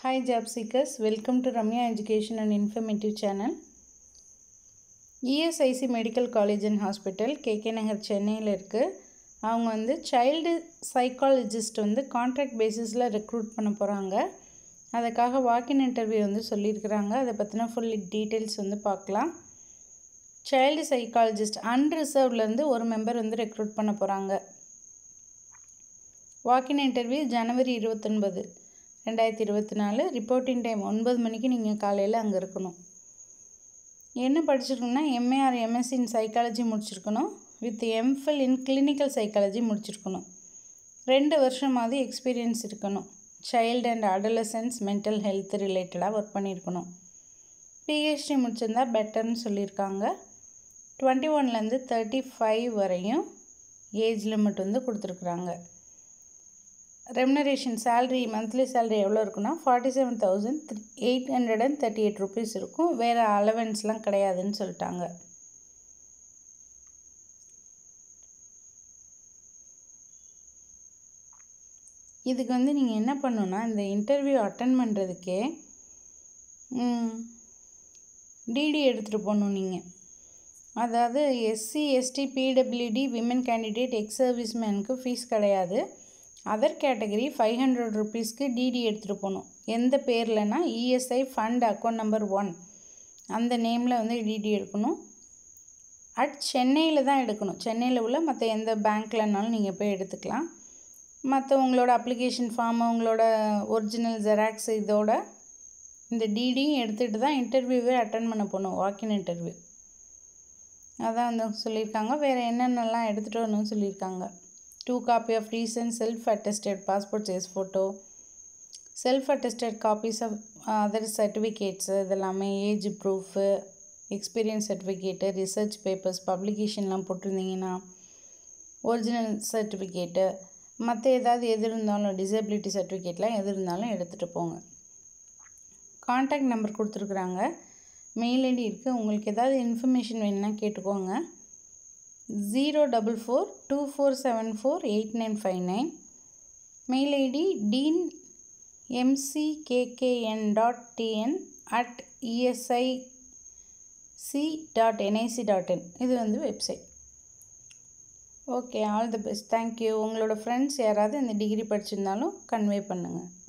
Hi job seekers, welcome to Ramya Education and Informative Channel. ESIC medical college and hospital K K Nagar சென்னையில் இருக்குது அவங்க வந்து child psychologist வந்து contract பேசிஸில் recruit பண்ண போகிறாங்க அதுக்காக வாக்கின் இன்டர்வியூ வந்து சொல்லியிருக்கிறாங்க அதை பற்றின ஃபுல் டீட்டெயில்ஸ் வந்து பார்க்கலாம் சைல்டு சைக்காலஜிஸ்ட் அன்ரிசர்வ்லேருந்து ஒரு மெம்பர் வந்து ரெக்ரூட் பண்ண போகிறாங்க வாக்கின் இன்டர்வியூ ஜனவரி இருபத்தொன்பது ரெண்டாயிரத்தி இருபத்தி நாலு ரிப்போர்ட்டிங் டைம் ஒன்பது மணிக்கு நீங்கள் காலையில் அங்கே இருக்கணும் என்ன படிச்சிருக்கணும்னா எம்ஏஆர் எம்எஸ்சி இன் சைக்காலஜி முடிச்சிருக்கணும் with MPhil in clinical psychology முடிச்சிருக்கணும் ரெண்டு வருஷமாவது எக்ஸ்பீரியன்ஸ் இருக்கணும் child and adolescence mental health ரிலேட்டடாக ஒர்க் பண்ணியிருக்கணும் பிஹெச்டி முடிச்சிருந்தா பெட்டர்னு சொல்லியிருக்காங்க டுவெண்ட்டி ஒன்லேருந்து தேர்ட்டி ஃபைவ் வரையும் ஏஜ் லிமிட் வந்து கொடுத்துருக்குறாங்க ரெமுனரேஷன் சேல்ரி மந்த்லி சேல்ரி எவ்வளோ இருக்குன்னா forty seven thousand three eight hundred and thirty eight rupees இருக்கும் வேறு அலவன்ஸ்லாம் கிடையாதுன்னு சொல்லிட்டாங்க இதுக்கு வந்து நீங்கள் என்ன பண்ணணுன்னா இந்த இன்டர்வியூ அட்டன் பண்ணுறதுக்கே டிடி எடுத்துகிட்டு போகணும் நீங்கள் அதாவது SC ST PWD women candidate ex service மேனுக்கு ஃபீஸ் கிடையாது அதர் கேட்டகரி ஃபைவ் ஹண்ட்ரட் ருபீஸ்க்கு டிடி எடுத்துகிட்டு போகணும் எந்த பேர்லனா ESI fund account number one அந்த நேமில் வந்து டிடி எடுக்கணும் அட் சென்னையில் தான் எடுக்கணும் சென்னையில் உள்ள மற்ற எந்த பேங்க்லனாலும் நீங்கள் போய் எடுத்துக்கலாம் மற்ற உங்களோட அப்ளிகேஷன் ஃபார்ம் உங்களோட ஒரிஜினல் ஜெராக்ஸ் இதோட இந்த டிடியும் எடுத்துகிட்டு தான் இன்டர்வியூவே அட்டன் பண்ண போகணும் வாக்கின் இன்டர்வியூ அதான் வந்து சொல்லியிருக்காங்க வேறு என்னென்னலாம் எடுத்துகிட்டு வரணும்னு சொல்லியிருக்காங்க two copy of recent self attested passport size photo self attested copies of other certificates இதெல்லாமே age proof experience certificate research papers பப்ளிகேஷன்லாம் போட்டிருந்தீங்கன்னா ஒரிஜினல் சர்டிஃபிகேட்டு மற்ற ஏதாவது எது இருந்தாலும் டிசபிலிட்டி சர்டிஃபிகேட்லாம் எது இருந்தாலும் எடுத்துகிட்டு போங்க காண்டாக்ட் நம்பர் கொடுத்துருக்குறாங்க மெயில் ஐடி இருக்குது உங்களுக்கு ஏதாவது இன்ஃபர்மேஷன் வேணும்னா கேட்டுக்கோங்க zero double four two four seven four eight nine five nine mail ID dean MCKKN dot TN at ESI C dot NIC dot in இது வந்து website okay all the best thank you உங்களோட friends யாராவது இந்த degree படிச்சிருந்தாலும் convey பண்ணுங்கள்